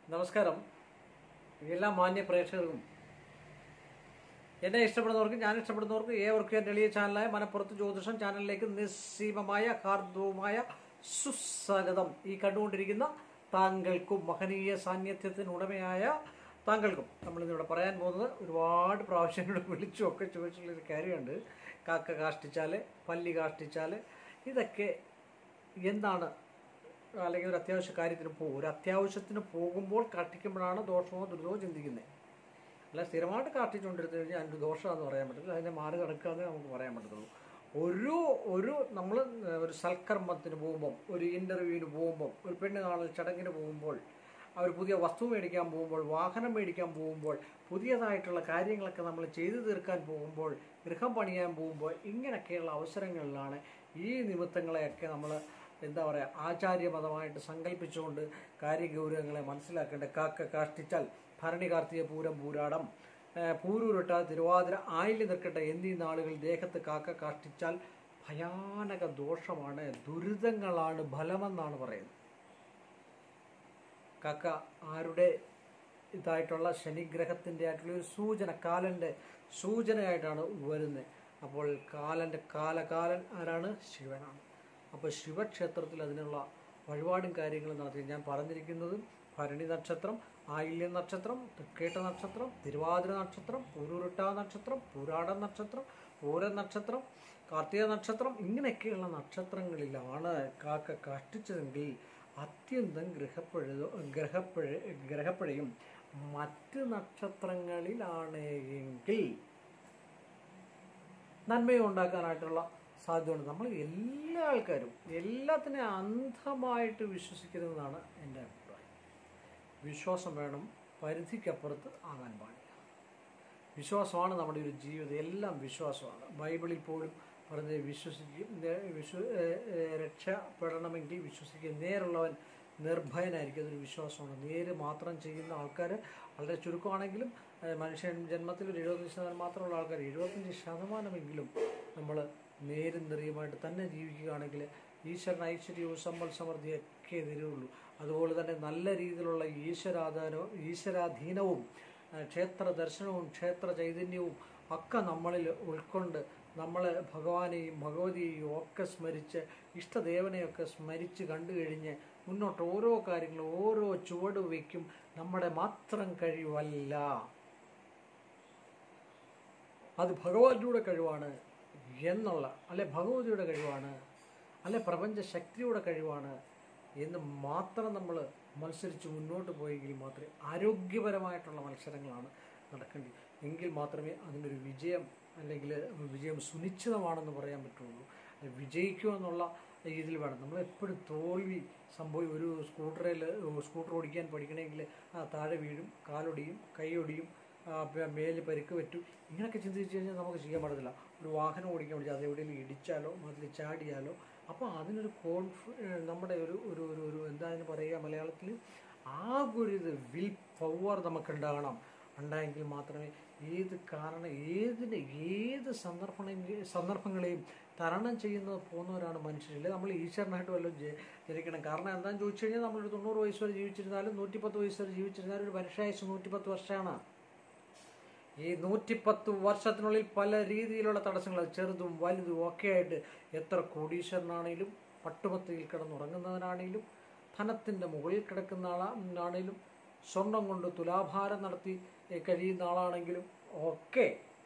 നമസ്കാരം എല്ലാ മാന്യ പ്രേക്ഷകർക്കും എന്നെ ഇഷ്ടപ്പെടുന്നവർക്കും ഞാൻ ഇഷ്ടപ്പെടുന്നവർക്കും ഏവർക്കും എൻ്റെ എളിയ ചാനലായ മനപ്പുറത്ത് ജ്യോതിഷം ചാനലിലേക്ക് നിസ്സീമമായ ഹാർദവുമായ സുസ്വാഗതം ഈ കണ്ടുകൊണ്ടിരിക്കുന്ന താങ്കൾക്കും മഹനീയ സാന്നിധ്യത്തിന് ഉടമയായ താങ്കൾക്കും നമ്മളിന്നിവിടെ പറയാൻ പോകുന്നത് ഒരുപാട് പ്രാവശ്യം ഇവിടെ വിളിച്ചും ഒക്കെ ചോദിച്ചിട്ടുള്ളൊരു കാര്യമുണ്ട് കാക്ക കാഷ്ടിച്ചാൽ പല്ലി കാഷ്ടിച്ചാൽ ഇതൊക്കെ എന്താണ് അല്ലെങ്കിൽ ഒരു അത്യാവശ്യ കാര്യത്തിന് പോകും ഒരു അത്യാവശ്യത്തിന് പോകുമ്പോൾ കാട്ടിക്കുമ്പോഴാണ് ദോഷമോ ദുരിതമോ ചിന്തിക്കുന്നത് അല്ല സ്ഥിരമായിട്ട് കാട്ടിച്ചുകൊണ്ടിരുന്നു കഴിഞ്ഞാൽ അതിൻ്റെ ദോഷമാണെന്ന് പറയാൻ പറ്റില്ല അതിനെ മാറി കിടക്കാന്നേ നമുക്ക് പറയാൻ പറ്റത്തുള്ളൂ ഒരു ഒരു നമ്മൾ ഒരു സൽക്കർമ്മത്തിന് പോകുമ്പം ഒരു ഇൻ്റർവ്യൂവിന് പോകുമ്പം ഒരു പെണ്ണ് കാണൽ ചടങ്ങിന് പോകുമ്പോൾ അവർ പുതിയ വസ്തു മേടിക്കാൻ പോകുമ്പോൾ വാഹനം മേടിക്കാൻ പോകുമ്പോൾ പുതിയതായിട്ടുള്ള കാര്യങ്ങളൊക്കെ നമ്മൾ ചെയ്തു തീർക്കാൻ പോകുമ്പോൾ ഗൃഹം പണിയാൻ പോകുമ്പോൾ ഇങ്ങനെയൊക്കെയുള്ള അവസരങ്ങളിലാണ് ഈ നിമിത്തങ്ങളെയൊക്കെ നമ്മൾ എന്താ പറയുക ആചാര്യമതമായിട്ട് സങ്കല്പിച്ചുകൊണ്ട് കാര്യഗൗരവങ്ങളെ മനസ്സിലാക്കേണ്ട കാക്ക കാഷ്ടിച്ചാൽ ഭരണി കാർത്തിക പൂരം പൂരാടം ഏഹ് പൂരൂരിട്ട തിരുവാതിര ആയില്യം നിൽക്കട്ടെ എന്നീ നാളുകൾ ദേഹത്ത് കാക്ക കാഷ്ടിച്ചാൽ ഭയാനക ദോഷമാണ് ദുരിതങ്ങളാണ് ഫലമെന്നാണ് പറയുന്നത് കാക്ക ആരുടെ ഇതായിട്ടുള്ള ശനിഗ്രഹത്തിൻ്റെ ആയിട്ടുള്ള ഒരു സൂചന കാലൻ്റെ സൂചനയായിട്ടാണ് വരുന്നത് അപ്പോൾ കാലൻ്റെ കാലകാലൻ ആരാണ് ശിവനാണ് അപ്പോൾ ശിവക്ഷേത്രത്തിൽ അതിനുള്ള വഴിപാടും കാര്യങ്ങളും നടത്തി ഞാൻ പറഞ്ഞിരിക്കുന്നതും ഭരണി നക്ഷത്രം ആയില്യം നക്ഷത്രം തൃക്കേട്ട നക്ഷത്രം തിരുവാതിര നക്ഷത്രം പൂരുരുട്ട നക്ഷത്രം പൂരാട നക്ഷത്രം പൂര നക്ഷത്രം കാർത്തിക നക്ഷത്രം ഇങ്ങനെയൊക്കെയുള്ള നക്ഷത്രങ്ങളിലാണ് കാക്ക കഷ്ടിച്ചതെങ്കിൽ അത്യന്തം ഗ്രഹപ്പഴതോ ഗ്രഹപ്പഴ ഗ്രഹപ്പഴയും മറ്റ് നക്ഷത്രങ്ങളിലാണ് എങ്കിൽ നന്മയും ഉണ്ടാക്കാനായിട്ടുള്ള സാധ്യതയുണ്ട് നമ്മൾ എല്ലാ ആൾക്കാരും എല്ലാത്തിനെയും അന്ധമായിട്ട് വിശ്വസിക്കുന്നതാണ് എൻ്റെ അഭിപ്രായം വിശ്വാസം വേണം പരിധിക്കപ്പുറത്ത് ആകാൻ പാടില്ല വിശ്വാസമാണ് നമ്മുടെ ഒരു ജീവിതം എല്ലാം വിശ്വാസമാണ് ബൈബിളിൽ പോലും പറഞ്ഞ് വിശ്വസിക്കും വിശ്വ രക്ഷപ്പെടണമെങ്കിൽ വിശ്വസിക്കുക നേരുള്ളവൻ നിർഭയനായിരിക്കും അതൊരു വിശ്വാസമാണ് നേര് മാത്രം ചെയ്യുന്ന ആൾക്കാർ വളരെ ചുരുക്കമാണെങ്കിലും മനുഷ്യൻ ജന്മത്തിൽ ഒരു എഴുപത്തഞ്ച് ശതമാനം മാത്രമുള്ള ആൾക്കാർ എഴുപത്തഞ്ച് ശതമാനമെങ്കിലും നമ്മൾ നേരും നിറയുമായിട്ട് തന്നെ ജീവിക്കുകയാണെങ്കിൽ ഈശ്വരൻ ഐശ്വര്യവും സമ്പൽ സമൃദ്ധിയൊക്കെ തരുള്ളൂ അതുപോലെ തന്നെ നല്ല രീതിയിലുള്ള ഈശ്വരാധാനവും ഈശ്വരാധീനവും ക്ഷേത്ര ദർശനവും ക്ഷേത്ര ചൈതന്യവും ഒക്കെ നമ്മളിൽ ഉൾക്കൊണ്ട് നമ്മൾ ഭഗവാനെയും ഭഗവതിയെയും ഒക്കെ സ്മരിച്ച് ഇഷ്ടദേവനെയൊക്കെ സ്മരിച്ച് കണ്ടു കഴിഞ്ഞ് മുന്നോട്ട് ഓരോ കാര്യങ്ങളും ഓരോ ചുവട് വയ്ക്കും നമ്മുടെ മാത്രം കഴിവല്ല അത് ഭഗവാന്റെ കഴിവാണ് എന്നുള്ള അല്ലെ ഭഗവതിയുടെ കഴിവാണ് അല്ലെ പ്രപഞ്ച ശക്തിയുടെ കഴിവാണ് എന്ന് മാത്രം നമ്മൾ മത്സരിച്ച് മുന്നോട്ട് പോയെങ്കിൽ മാത്രമേ ആരോഗ്യപരമായിട്ടുള്ള മത്സരങ്ങളാണ് നടക്കേണ്ടത് എങ്കിൽ മാത്രമേ അതിനൊരു വിജയം അല്ലെങ്കിൽ വിജയം സുനിശ്ചിതമാണെന്ന് പറയാൻ പറ്റുള്ളൂ വിജയിക്കുമെന്നുള്ള ഇതിൽ വേണം നമ്മൾ എപ്പോഴും തോൽവി സംഭവി ഒരു സ്കൂട്ടറിൽ സ്കൂട്ടർ ഓടിക്കാൻ പഠിക്കണമെങ്കിൽ താഴെ വീഴും കാലൊടിയും കൈയൊടിയും മേല് പരിക്ക് പറ്റും ഇങ്ങനെയൊക്കെ ചിന്തിച്ച് കഴിഞ്ഞാൽ നമുക്ക് ചെയ്യാൻ പറ്റത്തില്ല ഒരു വാഹനം ഓടിക്കാൻ പഠിച്ചാൽ അത് എവിടെയെങ്കിലും ഇടിച്ചാലോ അതിൽ ചാടിയാലോ അപ്പോൾ അതിനൊരു കോൺഫി നമ്മുടെ ഒരു ഒരു ഒരു ഒരു എന്താണെന്ന് പറയുക മലയാളത്തിൽ ആ ഒരു ഇത് വിൽ പവർ നമുക്കുണ്ടാകണം ഉണ്ടായെങ്കിൽ മാത്രമേ ഏത് കാരണം ഏതിന് ഏത് സന്ദർഭ സന്ദർഭങ്ങളെയും തരണം ചെയ്യുന്നത് പോകുന്നവരാണ് മനുഷ്യരില്ല നമ്മൾ ഈശ്വരനായിട്ട് വല്ലതും ജനിക്കണം കാരണം എന്താണെന്ന് ചോദിച്ചു കഴിഞ്ഞാൽ നമ്മളൊരു തൊണ്ണൂറ് വയസ്സ് വരെ ജീവിച്ചിരുന്നാലും നൂറ്റിപ്പത്ത് വയസ്സ് വരെ ജീവിച്ചിരുന്നാലും ഒരു മനുഷ്യായുസ് നൂറ്റിപ്പത്ത് വർഷമാണ് ഈ നൂറ്റിപ്പത്ത് വർഷത്തിനുള്ളിൽ പല രീതിയിലുള്ള തടസ്സങ്ങൾ ചെറുതും വലുതും ഒക്കെ ആയിട്ട് എത്ര കോടീശ്വരനാണേലും പട്ടുപത്തിയിൽ കിടന്നുറങ്ങുന്നവനാണേലും ധനത്തിൻ്റെ മുകളിൽ കിടക്കുന്ന ആളാണേലും സ്വർണം കൊണ്ട് തുലാഭാരം നടത്തി കഴിയുന്ന ആളാണെങ്കിലും ഒക്കെ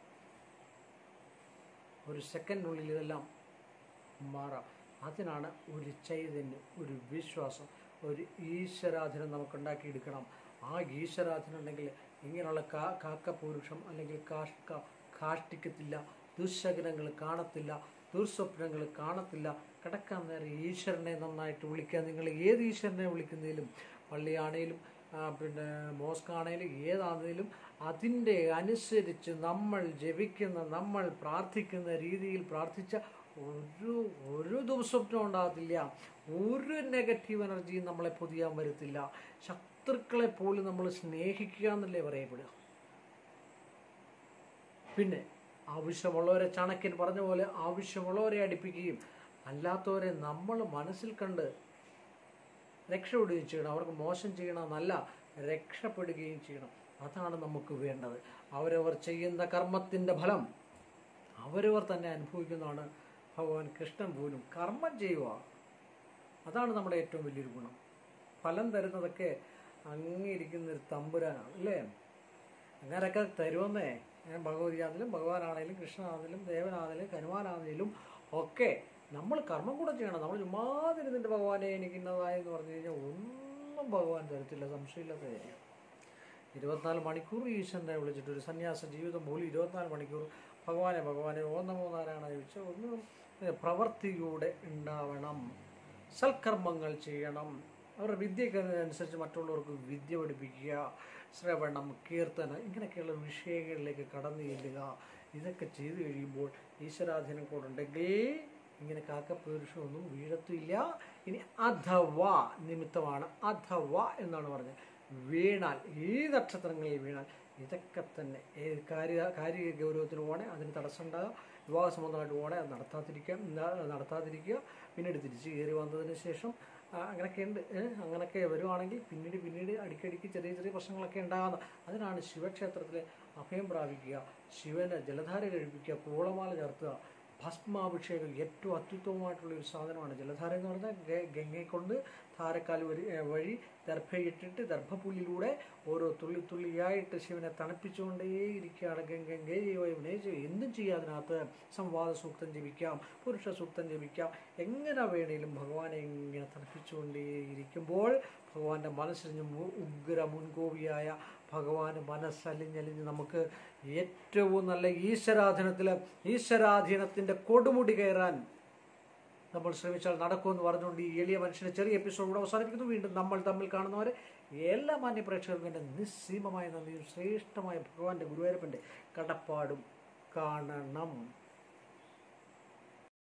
ഒരു സെക്കൻഡിനുള്ളിൽ ഇതെല്ലാം മാറാം അതിനാണ് ഒരു ചൈതന്യം ഒരു വിശ്വാസം ഒരു ഈശ്വരാധീനം നമുക്ക് ഉണ്ടാക്കിയെടുക്കണം ആ ഈശ്വരാധീനം ഉണ്ടെങ്കിൽ ഇങ്ങനെയുള്ള കാ കാക്കപൂരുഷം അല്ലെങ്കിൽ കാഷ്ക കാഷ്ടിക്കത്തില്ല ദുശകനങ്ങൾ കാണത്തില്ല ദുർസ്വപ്നങ്ങൾ കാണത്തില്ല കിടക്കാൻ നേരം ഈശ്വരനെ നന്നായിട്ട് വിളിക്കുക നിങ്ങൾ ഏത് ഈശ്വരനെ വിളിക്കുന്നതിലും പള്ളിയാണേലും പിന്നെ മോസ്കാണേലും ഏതാണേലും അതിൻ്റെ അനുസരിച്ച് നമ്മൾ ജപിക്കുന്ന നമ്മൾ പ്രാർത്ഥിക്കുന്ന രീതിയിൽ പ്രാർത്ഥിച്ച ഒരു ഒരു ദുസ്വപ്നം ഉണ്ടാകത്തില്ല ഒരു നെഗറ്റീവ് എനർജിയും നമ്മളെ പൊതിയാൻ വരത്തില്ല ശത്രുക്കളെ പോലും നമ്മൾ സ്നേഹിക്കുക എന്നല്ലേ പറയപ്പെടുക പിന്നെ ആവശ്യമുള്ളവരെ ചണക്കൻ പറഞ്ഞ പോലെ ആവശ്യമുള്ളവരെ അടുപ്പിക്കുകയും അല്ലാത്തവരെ നമ്മൾ മനസ്സിൽ കണ്ട് രക്ഷപ്പെടുകയും ചെയ്യണം അവർക്ക് മോശം ചെയ്യണമെന്നല്ല രക്ഷപ്പെടുകയും ചെയ്യണം അതാണ് നമുക്ക് വേണ്ടത് അവരവർ ചെയ്യുന്ന കർമ്മത്തിൻ്റെ ഫലം അവരവർ തന്നെ അനുഭവിക്കുന്നതാണ് ഭഗവാൻ കൃഷ്ണൻ പോലും കർമ്മം ചെയ്യുക അതാണ് നമ്മുടെ ഏറ്റവും വലിയൊരു ഗുണം ഫലം തരുന്നതൊക്കെ അങ്ങിരിക്കുന്ന ഒരു തമ്പുരാനാണ് അല്ലേ അങ്ങനെയൊക്കെ തരുമെന്നേ ഞാൻ ഭഗവതിയാണെങ്കിലും ഭഗവാനാണെങ്കിലും കൃഷ്ണനാണെങ്കിലും ദേവനാണെങ്കിലും ഹനുമാനാണെങ്കിലും ഒക്കെ നമ്മൾ കർമ്മം കൂടെ ചെയ്യണം നമ്മൾ ചുമ്മാതിരുന്നിട്ട് ഭഗവാനെ എനിക്ക് ഇന്നതായി എന്ന് പറഞ്ഞു കഴിഞ്ഞാൽ ഒന്നും ഭഗവാൻ തരത്തില്ല സംശയമില്ലാത്ത കാര്യം ഇരുപത്തിനാല് മണിക്കൂർ ഈശ്വരനെ വിളിച്ചിട്ട് ഒരു സന്യാസ ജീവിതം പോലും ഇരുപത്തിനാല് മണിക്കൂർ ഭഗവാനെ ഭഗവാനെ ഓന്ന മൂന്നാരാണ് ചോദിച്ചാൽ ഒന്നും പ്രവൃത്തിയൂടെ ഉണ്ടാവണം സൽക്കർമ്മങ്ങൾ ചെയ്യണം അവരുടെ വിദ്യയ്ക്ക് അനുസരിച്ച് മറ്റുള്ളവർക്ക് വിദ്യ പഠിപ്പിക്കുക ശ്രവണം കീർത്തനം ഇങ്ങനെയൊക്കെയുള്ള വിഷയങ്ങളിലേക്ക് കടന്നു ചെല്ലുക ഇതൊക്കെ ചെയ്തു കഴിയുമ്പോൾ ഈശ്വരാധീനം കൂടുണ്ടെങ്കിൽ ഇങ്ങനെ കാക്കപ്പുരുഷമൊന്നും വീഴത്തില്ല ഇനി അഥവാ നിമിത്തമാണ് അഥവാ എന്നാണ് പറഞ്ഞത് വീണാൽ ഈ നക്ഷത്രങ്ങളിൽ വീണാൽ ഇതൊക്കെ തന്നെ ഏത് കാര്യ കാര്യ ഗൗരവത്തിന് പോകണേ അതിന് തടസ്സമുണ്ടാകുക വിവാഹ സംബന്ധമായിട്ട് പോകണേ അത് നടത്താതിരിക്കുക ന- നടത്താതിരിക്കുക പിന്നീട് തിരിച്ച് കയറി വന്നതിന് ശേഷം ആ, അങ്ങനെയൊക്കെ ഉണ്ട് ഏ, അങ്ങനെയൊക്കെ വരുവാണെങ്കിൽ പിന്നീട് പിന്നീട് അടിക്കടിക്ക് ചെറിയ ചെറിയ പ്രശ്നങ്ങളൊക്കെ ഉണ്ടാകുന്ന അതിനാണ് ശിവക്ഷേത്രത്തിൽ അഭയം പ്രാപിക്കുക ശിവന് ജലധാര കഴിപ്പിക്കുക കൂളമാല ചേർത്തുക ഭസ്മാഭിഷേകം ഏറ്റവും അത്യുത്തമമായിട്ടുള്ള ഒരു സാധനമാണ് ജലധാര എന്ന് പറഞ്ഞാൽ ഗ- ഗംഗയെ കൊണ്ട് ധാരക്കാൽ വഴി ഏ, വഴി ദർഭയിട്ടിട്ട് ദർഭപ്പുല്ലിലൂടെ ഓരോ തുള്ളി തുള്ളിയായിട്ട് ശിവനെ തണുപ്പിച്ചുകൊണ്ടേയിരിക്കുകയാണ് ഗംഗേ യവനെ എന്തും ചെയ്യാം അതിനകത്ത് സംവാദ സൂക്തം ജപിക്കാം പുരുഷ സൂക്തം ജപിക്കാം എങ്ങനെ വേണേലും ഭഗവാനെ ഇങ്ങനെ തണുപ്പിച്ചുകൊണ്ടേയിരിക്കുമ്പോൾ ഭഗവാന്റെ മനസ്സിന് മു- ഉഗ്ര മുൻകോപിയായ ഭഗവാന് മനസ്സലിഞ്ഞലിഞ്ഞ് നമുക്ക് ഏറ്റവും നല്ല ഈശ്വരാധീനത്തിൽ ഈശ്വരാധീനത്തിൻ്റെ കൊടുമുടി കയറാൻ നമ്മൾ ശ്രമിച്ചാൽ നടക്കുമെന്ന് പറഞ്ഞുകൊണ്ട് ഈ എളിയ മനുഷ്യനെ ചെറിയ എപ്പിസോഡ് കൂടെ അവസാനിപ്പിക്കുന്നു വീണ്ടും നമ്മൾ തമ്മിൽ കാണുന്നവരെ എല്ലാ മാന്യ പ്രേക്ഷകർക്കും എൻ്റെ നിസ്സീമമായ നന്ദിയും ശ്രേഷ്ഠമായ ഭഗവാന്റെ ഗുരുവായൂരപ്പൻ്റെ കടപ്പാടും കാണണം